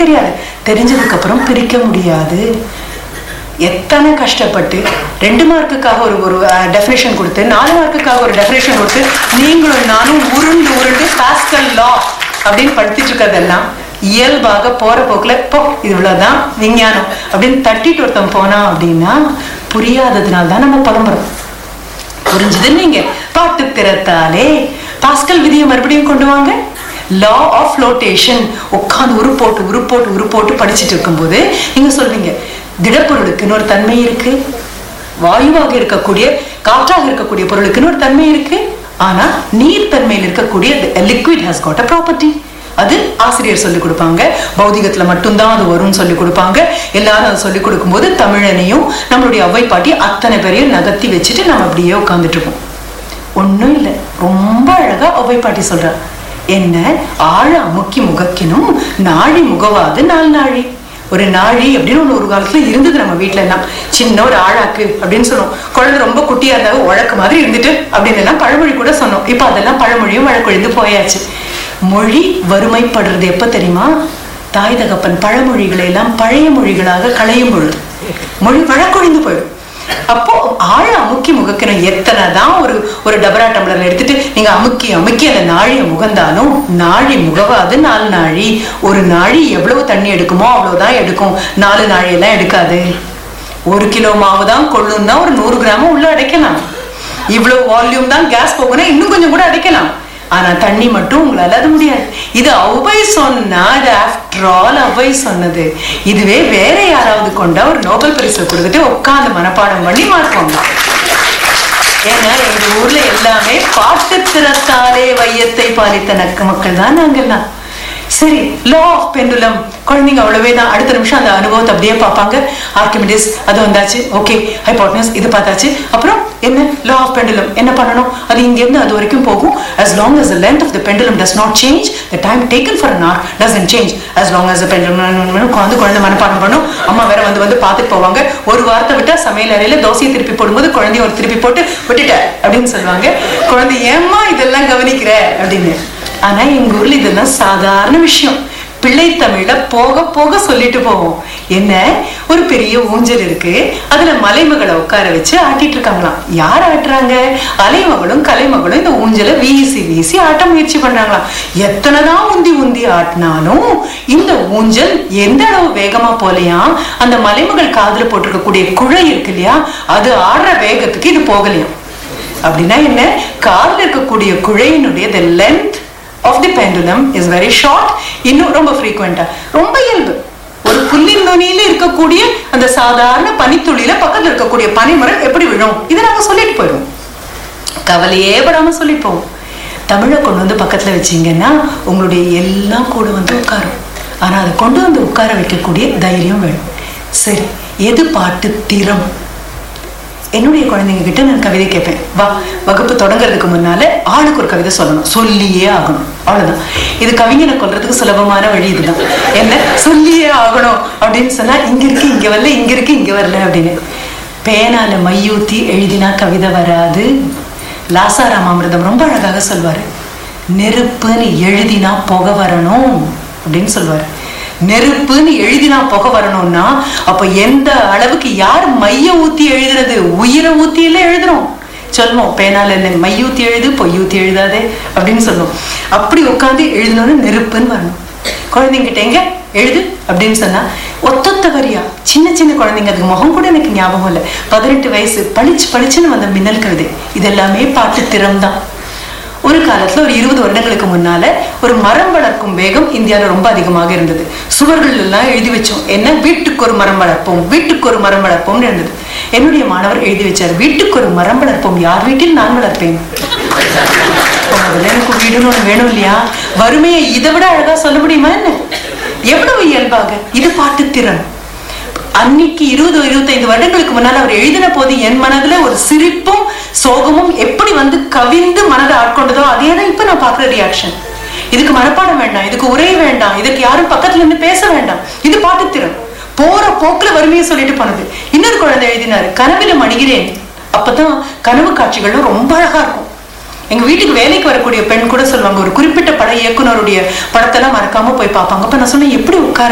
தெரியாது தெரிஞ்சதுக்கு அப்புறம் பிரிக்க முடியாது எத்தனை கஷ்டப்பட்டு ரெண்டு மார்க்குக்காக ஒரு ஒரு டெஃபினேஷன் கொடுத்து நாலு மார்க்குக்காக ஒரு டெஃபினேஷன் கொடுத்து நீங்களும் நானும் உருண்டு உருண்டு பாஸ்கல் லா அப்படின்னு படிச்சுட்டு இருக்கிறதெல்லாம் இயல்பாக போற போக்குல போ இது இவ்வளவுதான் விஞ்ஞானம் அப்படின்னு தட்டிட்டு ஒருத்தன் போனா அப்படின்னா புரியாததுனால தான் நம்ம புலம்புறோம் புரிஞ்சுது நீங்க பாட்டு திறத்தாலே பாஸ்கல் விதியை மறுபடியும் கொண்டு வாங்க லா ஆஃப் ஃப்ளோட்டேஷன் உட்காந்து உரு போட்டு உரு போட்டு உரு போட்டு படிச்சுட்டு இருக்கும்போது நீங்க சொல்வீங்க திடப்பொருளுக்குன்னு ஒரு தன்மை இருக்கு வாயுவாக இருக்கக்கூடிய காற்றாக இருக்கக்கூடிய பொருளுக்குன்னு ஒரு தன்மை இருக்கு ஆனா நீர் தன்மையில் இருக்கக்கூடிய liquid has got a property அது ஆசிரியர் சொல்லிக் கொடுப்பாங்க பௌதிகத்துல மட்டும்தான் அது வரும்னு சொல்லி கொடுப்பாங்க எல்லாரும் அதை சொல்லிக் கொடுக்கும்போது தமிழனையும் நம்மளுடைய அவ்வை பாட்டி அத்தனை பேரையும் நகர்த்தி வச்சுட்டு நம்ம அப்படியே உட்காந்துட்டு இருப்போம் ஒண்ணும் இல்லை ரொம்ப அழகா அவ்வை பாட்டி சொல்றா என்ன ஆழ அமுக்கி முகக்கினும் நாழி முகவாது நாள் நாழி ஒரு நாழி அப்படின்னு ஒண்ணு ஒரு காலத்துல இருந்தது நம்ம வீட்டுல எல்லாம் சின்ன ஒரு ஆழாக்கு அப்படின்னு சொல்லுவோம் குழந்தை ரொம்ப குட்டியா இருந்தாலும் உழக்கு மாதிரி இருந்துட்டு அப்படின்னு எல்லாம் பழமொழி கூட சொன்னோம் இப்ப அதெல்லாம் பழமொழியும் வழக்கொழிந்து போயாச்சு மொழி வறுமைப்படுறது எப்ப தெரியுமா தாய் தகப்பன் பழமொழிகளை எல்லாம் பழைய மொழிகளாக களையும் பொழுது மொழி வழக்கொழிந்து போயிடும் அப்போ ஆழ அமுக்கி முகக்கணும் எத்தனை தான் ஒரு ஒரு டபரா டம்ளர் எடுத்துட்டு நீங்க அமுக்கி அமுக்கி அந்த நாழிய முகந்தாலும் நாழி முகவாது நாலு நாழி ஒரு நாழி எவ்வளவு தண்ணி எடுக்குமோ அவ்வளவுதான் எடுக்கும் நாலு நாழி எல்லாம் எடுக்காது ஒரு கிலோ மாவு தான் கொள்ளும்னா ஒரு நூறு கிராமம் உள்ள அடைக்கலாம் இவ்வளவு வால்யூம் தான் கேஸ் போகணும் இன்னும் கொஞ்சம் கூட அடைக்கலாம் ஆனா தண்ணி மட்டும் உங்களால அது முடியாது இது அவ்வை சொன்னா இது ஆஃப்டர் ஆல் அவ்வை சொன்னது இதுவே வேற யாராவது கொண்டா ஒரு நோபல் பரிசு கொடுத்துட்டு உட்காந்து மனப்பாடம் பண்ணி மாற்றுவாங்க ஏன்னா எங்க ஊர்ல எல்லாமே பாட்டு திறத்தாலே வையத்தை பாலித்த நக்க மக்கள் தான் நாங்கெல்லாம் சரி லா ஆஃப் பெண்டுலம் குழந்தைங்க அவ்வளவே தான் அடுத்த நிமிஷம் அந்த அனுபவத்தை அப்படியே பார்ப்பாங்க ஆர்கிமிடிஸ் அது வந்தாச்சு ஓகே ஹைபாட்னஸ் இது பார்த்தாச்சு அப்புறம் என்ன லா ஆஃப் பெண்டுலம் என்ன பண்ணணும் அது இங்கேருந்து அது வரைக்கும் போகும் as long as the length of the pendulum does not change the time taken for an hour doesn't change as long as the pendulum உட்காந்து குழந்தை மனப்பாடம் பண்ணும் அம்மா வேற வந்து வந்து பார்த்துட்டு போவாங்க ஒரு வார்த்தை விட்டா சமையல் அறையில தோசையை திருப்பி போடும்போது குழந்தைய ஒரு திருப்பி போட்டு விட்டுட்ட அப்படின்னு சொல்லுவாங்க குழந்தை ஏம்மா இதெல்லாம் கவனிக்கிற அப்படின்னு ஆனா எங்க ஊர்ல இதெல்லாம் சாதாரண விஷயம் பிள்ளை தமிழ்ல போக போக சொல்லிட்டு போவோம் என்ன ஒரு பெரிய ஊஞ்சல் இருக்கு அதுல மலைமகளை உட்கார வச்சு ஆட்டிட்டு இருக்காங்களாம் யார் ஆட்டுறாங்க அலைமகளும் கலைமகளும் இந்த ஊஞ்சலை வீசி வீசி ஆட்ட முயற்சி பண்றாங்களாம் எத்தனைதான் உந்தி உந்தி ஆட்டினாலும் இந்த ஊஞ்சல் எந்த அளவு வேகமா போலையாம் அந்த மலைமகள் காதுல போட்டிருக்கக்கூடிய குழை இருக்கு இல்லையா அது ஆடுற வேகத்துக்கு இது போகலையாம் அப்படின்னா என்ன காதுல இருக்கக்கூடிய குழையினுடைய the length of the pendulum is very short இன்னும் ரொம்ப frequent-ஆ ரொம்ப இயல்பு ஒரு புல்லின் நுனியில இருக்கக்கூடிய அந்த சாதாரண பனித்துளியில பக்கத்துல இருக்கக்கூடிய பனிமரம் எப்படி விழும் இதை நாங்க சொல்லிட்டு போயிடுவோம் கவலையே படாம சொல்லிட்டு போவோம் தமிழை கொண்டு வந்து பக்கத்துல வச்சீங்கன்னா உங்களுடைய எல்லாம் கூட வந்து உட்காரும் ஆனா அதை கொண்டு வந்து உட்கார வைக்கக்கூடிய தைரியம் வேணும் சரி எது பாட்டு திறம் என்னுடைய குழந்தைங்க கிட்ட நான் கவிதை கேட்பேன் வா வகுப்பு தொடங்குறதுக்கு முன்னால ஆளுக்கு ஒரு கவிதை சொல்லணும் சொல்லியே ஆகணும் அவ்வளவுதான் இது கவிஞனை கொல்றதுக்கு சுலபமான வழி இதுதான் என்ன சொல்லியே ஆகணும் அப்படின்னு சொன்னா இங்க இருக்கு இங்க வரல இங்க இருக்கு இங்க வரல அப்படின்னு பேனால மையூத்தி எழுதினா கவிதை வராது லாசாராம் அமிர்தம் ரொம்ப அழகாக சொல்வாரு நெருப்புன்னு எழுதினா புகை வரணும் அப்படின்னு சொல்வாரு நெருப்புன்னு எழுதினா புகை வரணும்னா அப்ப எந்த அளவுக்கு யார் மைய ஊத்தி எழுதுறது உயிரை ஊத்தியில எழுதுறோம் சொல்லுவோம் பேனால என்ன மையூத்தி எழுது பொய்யூத்தி எழுதாதே அப்படின்னு சொல்லுவோம் அப்படி உட்காந்து எழுதணும்னு நெருப்புன்னு வரணும் குழந்தைங்கிட்ட எங்க எழுது அப்படின்னு சொன்னா ஒத்தொத்த வரியா சின்ன சின்ன குழந்தைங்க அதுக்கு முகம் கூட எனக்கு ஞாபகம் இல்லை பதினெட்டு வயசு பளிச்சு பளிச்சுன்னு வந்த மின்னல் கவிதை இதெல்லாமே பாட்டு திறம்தான் ஒரு காலத்துல ஒரு இருபது வருடங்களுக்கு முன்னால ஒரு மரம் வளர்க்கும் வேகம் இந்தியால ரொம்ப அதிகமாக இருந்தது சுவர்கள் எல்லாம் எழுதி வச்சோம் என்ன வீட்டுக்கு ஒரு மரம் வளர்ப்போம் வீட்டுக்கு ஒரு மரம் வளர்ப்போம்னு இருந்தது என்னுடைய மாணவர் எழுதி வச்சார் வீட்டுக்கு ஒரு மரம் வளர்ப்போம் யார் வீட்டில் நான் வளர்ப்பேன் அப்ப முதல்ல எனக்கு வீடுன்னு ஒண்ணு வேணும் இல்லையா வறுமையை இதை விட அழகா சொல்ல முடியுமா என்ன எவ்வளவு இயல்பாக இது பாட்டு திறன் அன்னைக்கு இருபது இருபத்தைந்து வருடங்களுக்கு முன்னால் அவர் எழுதின போது என் மனதுல ஒரு சிரிப்பும் சோகமும் எப்படி வந்து கவிந்து மனதை ஆட்கொண்டதோ அதே தான் இப்ப நான் பாக்குற ரியாக்ஷன் இதுக்கு மனப்பாடம் வேண்டாம் இதுக்கு உரை வேண்டாம் இதுக்கு யாரும் பக்கத்துல இருந்து பேச வேண்டாம் இது பாட்டுத்திறன் போற போக்குல வறுமையை சொல்லிட்டு போனது இன்னொரு குழந்தை எழுதினாரு கனவில மணிகிறேன் அப்பதான் கனவு காட்சிகளும் ரொம்ப அழகா இருக்கும் எங்க வீட்டுக்கு வேலைக்கு வரக்கூடிய பெண் கூட சொல்லுவாங்க ஒரு குறிப்பிட்ட பட இயக்குனருடைய படத்தெல்லாம் மறக்காம போய் பார்ப்பாங்க அப்ப நான் சொன்னேன் எப்படி உட்கார